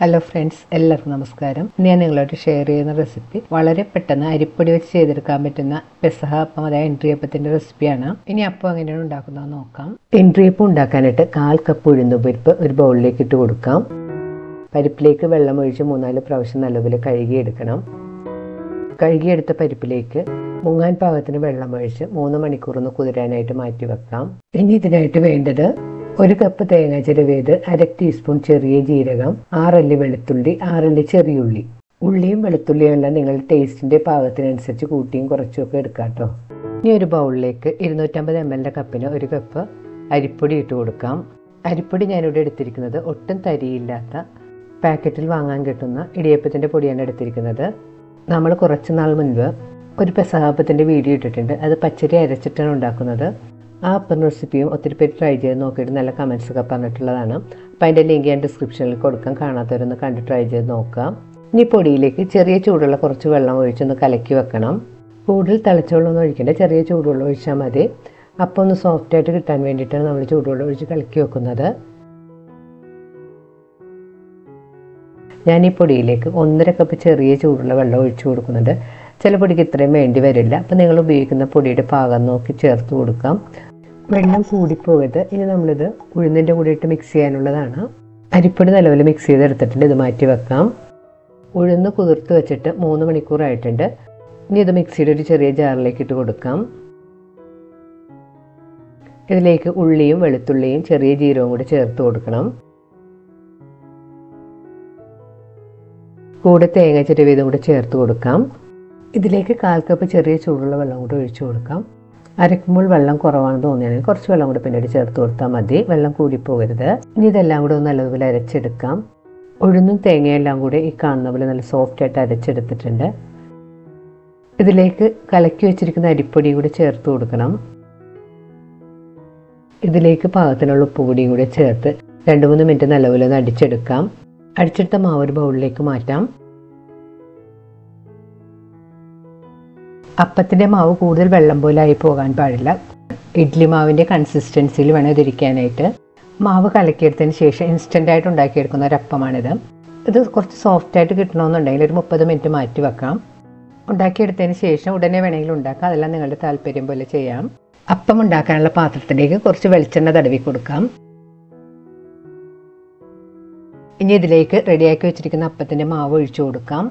hello friends എല്ലാവർക്കും നമസ്കാരം ഇന്ന് ഞാൻ നിങ്ങളോട് ഷെയർ ചെയ്യുന്ന റെസിപ്പി വളരെ പെട്ടെന്ന് അരിപ്പൊടി വെച്ച് ചെയ്തെടുക്കാൻ പറ്റുന്ന പെസഹ അപ്പം അതായത് എൻട്രിയപ്പത്തിൻ്റെ റെസിപ്പിയാണ് ഇനി അപ്പം എങ്ങനെയാണ് ഉണ്ടാക്കുന്നത് നോക്കാം എൻട്രിയപ്പം ഉണ്ടാക്കാനായിട്ട് കാൽ കപ്പ് ഉഴുന്നുപരിപ്പ് ഒരു ബൗളിലേക്ക് ഇട്ട് കൊടുക്കാം പരിപ്പിലേക്ക് വെള്ളം ഒഴിച്ച് മൂന്നാല് പ്രാവശ്യം നല്ലപോലെ കഴുകിയെടുക്കണം കഴുകിയെടുത്ത പരിപ്പിലേക്ക് മുങ്ങാൻ പാകത്തിന് വെള്ളം ഒഴിച്ച് മൂന്ന് മണിക്കൂർ ഒന്ന് കുതിരാനായിട്ട് മാറ്റി വെക്കാം ഇനി ഇതിനായിട്ട് വേണ്ടത് ഒരു കപ്പ് തേങ്ങ ചിരവേത് അര ടീസ്പൂൺ ചെറിയ ജീരകം ആറല്ലി വെളുത്തുള്ളി ആറല്ലി ചെറിയുള്ളി ഉള്ളിയും വെളുത്തുള്ളിയും എല്ലാം നിങ്ങളുടെ ടേസ്റ്റിന്റെ പാകത്തിനനുസരിച്ച് കൂട്ടിയും കുറച്ചും ഒക്കെ എടുക്കാം കേട്ടോ ഇനി ഒരു ബൗളിലേക്ക് ഇരുന്നൂറ്റമ്പത് എം എല്ലിൻ്റെ കപ്പിന് ഒരു കപ്പ് അരിപ്പൊടി ഇട്ട് കൊടുക്കാം അരിപ്പൊടി ഞാനിവിടെ എടുത്തിരിക്കുന്നത് ഒട്ടും തരിയില്ലാത്ത പാക്കറ്റിൽ വാങ്ങാൻ കിട്ടുന്ന ഇടിയപ്പത്തിൻ്റെ പൊടിയാണ് എടുത്തിരിക്കുന്നത് നമ്മൾ കുറച്ച് നാൾ മുൻപ് ഒരു പെസഹാപ്പത്തിൻ്റെ വീഡിയോ ഇട്ടിട്ടുണ്ട് അത് പച്ചരി അരച്ചിട്ടാണ് ഉണ്ടാക്കുന്നത് ആ അപ്പം റെസിപ്പിയും ഒത്തിരി പേര് ട്രൈ ചെയ്ത് നോക്കിയിട്ട് നല്ല കമൻസ് ഒക്കെ പറഞ്ഞിട്ടുള്ളതാണ് അപ്പോൾ അതിൻ്റെ ലിങ്ക് ഞാൻ ഡിസ്ക്രിപ്ഷനിൽ കൊടുക്കാം കാണാത്തവരൊന്ന് കണ്ട് ട്രൈ ചെയ്ത് നോക്കാം ഇനി പൊടിയിലേക്ക് ചെറിയ ചൂടുള്ള കുറച്ച് വെള്ളം ഒഴിച്ചൊന്ന് കലക്കി വെക്കണം കൂടുതൽ തിളച്ച വെള്ളമൊന്നും ഒഴിക്കേണ്ട ചെറിയ ചൂടുവെള്ളം ഒഴിച്ചാൽ മതി അപ്പോൾ ഒന്ന് സോഫ്റ്റായിട്ട് കിട്ടാൻ വേണ്ടിയിട്ടാണ് നമ്മൾ ചൂടുവെള്ളം ഒഴിച്ച് കലക്കി വെക്കുന്നത് ഞാൻ ഈ പൊടിയിലേക്ക് ഒന്നര കപ്പ് ചെറിയ ചൂടുള്ള വെള്ളം ഒഴിച്ചു കൊടുക്കുന്നുണ്ട് ചില പൊടിക്ക് ഇത്രയും വേണ്ടി വരില്ല അപ്പോൾ നിങ്ങൾ ഉപയോഗിക്കുന്ന പൊടിയുടെ പാകം നോക്കി ചേർത്ത് കൊടുക്കാം വെള്ളം കൂടിപ്പോകരുത് ഇനി നമ്മളിത് ഉഴുന്നിൻ്റെ കൂടെ ഇട്ട് മിക്സ് ചെയ്യാനുള്ളതാണ് അരിപ്പൊടി നല്ലപോലെ മിക്സ് ചെയ്തെടുത്തിട്ടുണ്ട് ഇത് മാറ്റി വെക്കാം ഉഴുന്ന് കുതിർത്ത് വെച്ചിട്ട് മൂന്ന് മണിക്കൂറായിട്ടുണ്ട് ഇനി ഇത് മിക്സിയുടെ ഒരു ചെറിയ ജാറിലേക്ക് ഇട്ട് കൊടുക്കാം ഇതിലേക്ക് ഉള്ളിയും വെളുത്തുള്ളിയും ചെറിയ ജീരകവും കൂടി ചേർത്ത് കൊടുക്കണം കൂടെ തേങ്ങ ചിരവിയതും കൂടെ ചേർത്ത് കൊടുക്കാം ഇതിലേക്ക് കാൽ കപ്പ് ചെറിയ ചൂടുള്ള വെള്ളം കൂടെ ഒഴിച്ചു കൊടുക്കാം അരക്കുമ്പോൾ വെള്ളം കുറവാണെന്ന് തോന്നിയാണെങ്കിൽ കുറച്ച് വെള്ളം കൂടെ പിന്നീട് ചേർത്ത് കൊടുത്താൽ മതി വെള്ളം കൂടിപ്പോകരുത് ഇനി ഇതെല്ലാം കൂടെ ഒന്ന് നല്ലതുപോലെ അരച്ചെടുക്കാം ഉഴുന്നും തേങ്ങയെല്ലാം കൂടെ ഈ കാണുന്ന പോലെ നല്ല സോഫ്റ്റ് ആയിട്ട് അരച്ചെടുത്തിട്ടുണ്ട് ഇതിലേക്ക് കലക്കി വെച്ചിരിക്കുന്ന അരിപ്പൊടി കൂടി ചേർത്ത് കൊടുക്കണം ഇതിലേക്ക് പാകത്തിനുള്ള ഉപ്പ് പൊടിയും കൂടി ചേർത്ത് രണ്ട് മൂന്ന് മിനിറ്റ് നല്ലപോലെ ഒന്ന് അടിച്ചെടുക്കാം അടിച്ചെടുത്ത മാവ് ഒരു ബൗളിലേക്ക് മാറ്റാം അപ്പത്തിൻ്റെ മാവ് കൂടുതൽ വെള്ളം പോലെ ആയി പോകാൻ പാടില്ല ഇഡ്ലി മാവിൻ്റെ കൺസിസ്റ്റൻസിയിൽ വേണം ഇതിരിക്കാനായിട്ട് മാവ് കലക്കിയെടുത്തതിന് ശേഷം ഇൻസ്റ്റൻ്റായിട്ട് ഉണ്ടാക്കിയെടുക്കുന്ന ഒരു അപ്പമാണിത് ഇത് കുറച്ച് സോഫ്റ്റായിട്ട് കിട്ടണമെന്നുണ്ടെങ്കിൽ ഒരു മുപ്പത് മിനിറ്റ് മാറ്റി വെക്കാം ഉണ്ടാക്കിയെടുത്തതിന് ശേഷം ഉടനെ വേണമെങ്കിൽ ഉണ്ടാക്കാം അതെല്ലാം നിങ്ങളുടെ താല്പര്യം പോലെ ചെയ്യാം അപ്പം ഉണ്ടാക്കാനുള്ള പാത്രത്തിലേക്ക് കുറച്ച് വെളിച്ചെണ്ണ തടവി കൊടുക്കാം ഇനി ഇതിലേക്ക് റെഡിയാക്കി വെച്ചിരിക്കുന്ന അപ്പത്തിൻ്റെ മാവ് ഒഴിച്ചു കൊടുക്കാം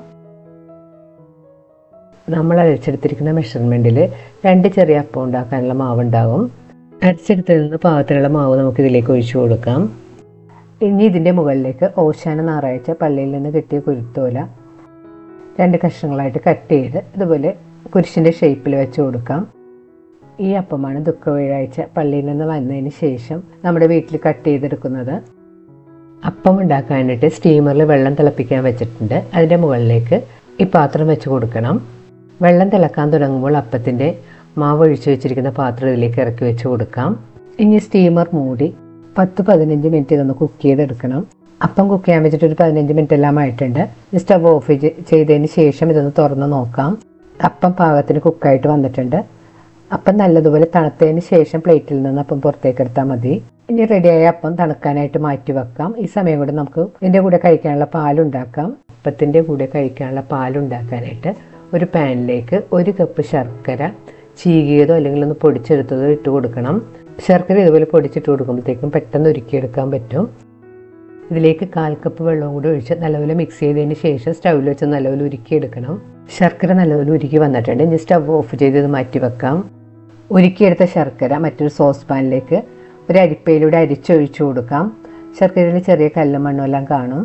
നമ്മൾ അരച്ചെടുത്തിരിക്കുന്ന മെഷർമെൻറ്റിൽ രണ്ട് ചെറിയ അപ്പം ഉണ്ടാക്കാനുള്ള മാവ് ഉണ്ടാകും അരച്ചെടുത്തതിൽ നിന്ന് പാകത്തിനുള്ള മാവ് നമുക്ക് ഇതിലേക്ക് ഒഴിച്ചു കൊടുക്കാം ഇനി ഇതിൻ്റെ മുകളിലേക്ക് ഓശാന ഞായറാഴ്ച പള്ളിയിൽ നിന്ന് കിട്ടിയ കുരുത്തോല രണ്ട് കഷ്ണങ്ങളായിട്ട് കട്ട് ചെയ്ത് ഇതുപോലെ കുരിശിൻ്റെ ഷേപ്പിൽ വെച്ച് കൊടുക്കാം ഈ അപ്പമാണ് ദുഃഖ വ്യാഴാഴ്ച പള്ളിയിൽ നിന്ന് വന്നതിന് ശേഷം നമ്മുടെ വീട്ടിൽ കട്ട് ചെയ്തെടുക്കുന്നത് അപ്പം ഉണ്ടാക്കാനായിട്ട് സ്റ്റീമറിൽ വെള്ളം തിളപ്പിക്കാൻ വെച്ചിട്ടുണ്ട് അതിൻ്റെ മുകളിലേക്ക് ഈ പാത്രം വെച്ച് കൊടുക്കണം വെള്ളം തിളക്കാൻ തുടങ്ങുമ്പോൾ അപ്പത്തിൻ്റെ മാവ് ഒഴിച്ചു വെച്ചിരിക്കുന്ന പാത്രം ഇതിലേക്ക് ഇറക്കി വെച്ച് കൊടുക്കാം ഇനി സ്റ്റീമർ മൂടി പത്ത് പതിനഞ്ച് മിനിറ്റ് ഇതൊന്ന് കുക്ക് ചെയ്തെടുക്കണം അപ്പം കുക്ക് ചെയ്യാൻ വെച്ചിട്ട് ഒരു പതിനഞ്ച് മിനിറ്റ് എല്ലാം ആയിട്ടുണ്ട് സ്റ്റവ് ഓഫ് ചെയ്തതിന് ശേഷം ഇതൊന്ന് തുറന്ന് നോക്കാം അപ്പം പാകത്തിന് കുക്കായിട്ട് വന്നിട്ടുണ്ട് അപ്പം നല്ലതുപോലെ തണുത്തതിന് ശേഷം പ്ലേറ്റിൽ നിന്ന് അപ്പം പുറത്തേക്ക് എടുത്താൽ മതി ഇനി റെഡിയായ അപ്പം തണുക്കാനായിട്ട് മാറ്റി വെക്കാം ഈ സമയം കൂടെ നമുക്ക് ഇതിൻ്റെ കൂടെ കഴിക്കാനുള്ള പാലുണ്ടാക്കാം അപ്പത്തിൻ്റെ കൂടെ കഴിക്കാനുള്ള പാലുണ്ടാക്കാനായിട്ട് ഒരു പാനിലേക്ക് ഒരു കപ്പ് ശർക്കര ചീകിയതോ അല്ലെങ്കിൽ ഒന്ന് പൊടിച്ചെടുത്തതോ ഇട്ട് കൊടുക്കണം ശർക്കര ഇതുപോലെ പൊടിച്ചിട്ട് കൊടുക്കുമ്പോഴത്തേക്കും പെട്ടെന്ന് ഉരുക്കിയെടുക്കാൻ പറ്റും ഇതിലേക്ക് കാൽ കപ്പ് വെള്ളവും കൂടി ഒഴിച്ച് നല്ലപോലെ മിക്സ് ചെയ്തതിന് ശേഷം സ്റ്റൗവിൽ വെച്ച് നല്ലപോലെ ഉരുക്കിയെടുക്കണം ശർക്കര നല്ലപോലെ ഉരുക്കി വന്നിട്ടുണ്ട് ഇനി സ്റ്റവ് ഓഫ് ചെയ്ത് ഇത് മാറ്റി വെക്കാം ഉരുക്കിയെടുത്ത ശർക്കര മറ്റൊരു സോസ് പാനിലേക്ക് ഒരു അരിപ്പയിലൂടെ അരിച്ചൊഴിച്ചു കൊടുക്കാം ശർക്കരയിൽ ചെറിയ കല്ലും മണ്ണും എല്ലാം കാണും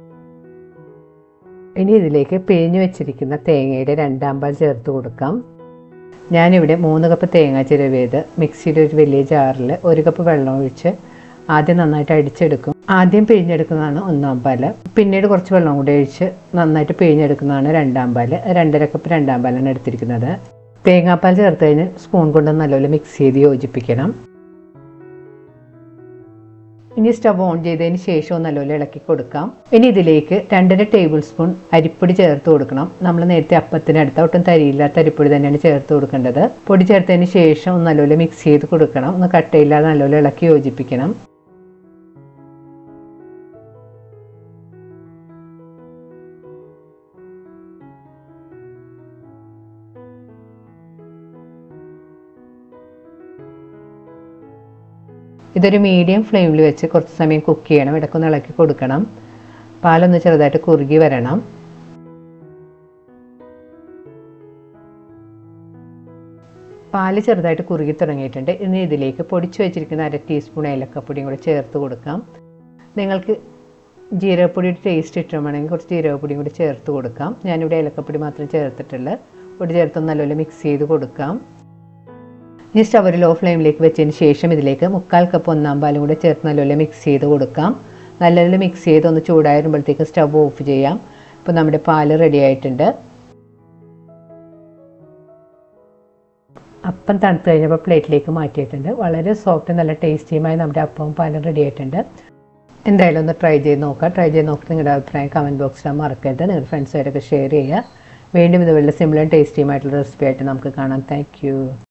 ഇനി ഇതിലേക്ക് പിഴിഞ്ഞു വെച്ചിരിക്കുന്ന തേങ്ങയുടെ രണ്ടാം പാൽ ചേർത്ത് കൊടുക്കാം ഞാനിവിടെ മൂന്ന് കപ്പ് തേങ്ങ ചിരവേത് മിക്സിയുടെ ഒരു വലിയ ജാറിൽ ഒരു കപ്പ് വെള്ളം ഒഴിച്ച് ആദ്യം നന്നായിട്ട് അടിച്ചെടുക്കും ആദ്യം പിഴിഞ്ഞെടുക്കുന്നതാണ് ഒന്നാം പാല് പിന്നീട് കുറച്ച് വെള്ളം കൂടി ഒഴിച്ച് നന്നായിട്ട് പിഴിഞ്ഞെടുക്കുന്നതാണ് രണ്ടാം പാല് രണ്ടര കപ്പ് രണ്ടാം പാലാണ് എടുത്തിരിക്കുന്നത് തേങ്ങാപ്പാൽ ചേർത്ത് കഴിഞ്ഞ് സ്പൂൺ കൊണ്ട് നല്ലപോലെ മിക്സ് ചെയ്ത് യോജിപ്പിക്കണം ഇനി സ്റ്റവ് ഓൺ ചെയ്തതിന് ശേഷം നല്ലപോലെ ഇളക്കി കൊടുക്കാം ഇനി ഇതിലേക്ക് രണ്ടര ടേബിൾ സ്പൂൺ അരിപ്പൊടി ചേർത്ത് കൊടുക്കണം നമ്മൾ നേരത്തെ അപ്പത്തിനടുത്ത് ഒട്ടും തരിയില്ലാത്ത അരിപ്പൊടി തന്നെയാണ് ചേർത്ത് കൊടുക്കേണ്ടത് പൊടി ചേർത്തതിന് ശേഷം നല്ലപോലെ മിക്സ് ചെയ്ത് കൊടുക്കണം ഒന്ന് കട്ടയില്ലാതെ നല്ലപോലെ ഇളക്കി യോജിപ്പിക്കണം ഇതൊരു മീഡിയം ഫ്ലെയിമിൽ വെച്ച് കുറച്ച് സമയം കുക്ക് ചെയ്യണം ഇടയ്ക്കൊന്ന് ഇളക്കി കൊടുക്കണം പാലൊന്ന് ചെറുതായിട്ട് കുറുകി വരണം പാല് ചെറുതായിട്ട് കുറുകി തുടങ്ങിയിട്ടുണ്ട് ഇനി ഇതിലേക്ക് പൊടിച്ചു വെച്ചിരിക്കുന്ന അര ടീസ്പൂൺ ഏലക്കപ്പൊടിയും കൂടി ചേർത്ത് കൊടുക്കാം നിങ്ങൾക്ക് ജീരകപ്പൊടി ടേസ്റ്റ് ഇഷ്ടമാണെങ്കിൽ കുറച്ച് ജീരകപ്പൊടിയും കൂടി ചേർത്ത് കൊടുക്കാം ഞാനിവിടെ ഏലക്കപ്പൊടി മാത്രം ചേർത്തിട്ടുള്ളൂ പൊടി ചേർത്ത് നല്ലപോലെ മിക്സ് ചെയ്ത് കൊടുക്കാം ഇനി സ്റ്റവ് ഒരു ലോ ഫ്ലെയിമിലേക്ക് വെച്ചതിന് ശേഷം ഇതിലേക്ക് മുക്കാൽ കപ്പ് ഒന്നാം പാലും കൂടെ ചേർത്ത് നല്ലപോലെ മിക്സ് ചെയ്ത് കൊടുക്കാം നല്ലപോലെ മിക്സ് ചെയ്ത് ഒന്ന് ചൂടായി വരുമ്പോഴത്തേക്ക് സ്റ്റവ് ഓഫ് ചെയ്യാം ഇപ്പോൾ നമ്മുടെ പാല് റെഡി ആയിട്ടുണ്ട് അപ്പം തണുത്ത് കഴിഞ്ഞപ്പോൾ പ്ലേറ്റിലേക്ക് മാറ്റിയിട്ടുണ്ട് വളരെ സോഫ്റ്റ് നല്ല ടേസ്റ്റിയുമായി നമ്മുടെ അപ്പവും പാലും റെഡി ആയിട്ടുണ്ട് എന്തായാലും ഒന്ന് ട്രൈ ചെയ്ത് നോക്കുക ട്രൈ ചെയ്ത് നോക്കി നിങ്ങളുടെ അഭിപ്രായം കമൻറ്റ് ബോക്സിൽ മറക്കരുത് നിങ്ങളുടെ ഫ്രണ്ട്സുമായിട്ടൊക്കെ ഷെയർ ചെയ്യുക വീണ്ടും ഇതുപോലെ സിമ്പിളും ടേസ്റ്റിയുമായിട്ടുള്ള റെസിപ്പി ആയിട്ട് നമുക്ക് കാണാം താങ്ക്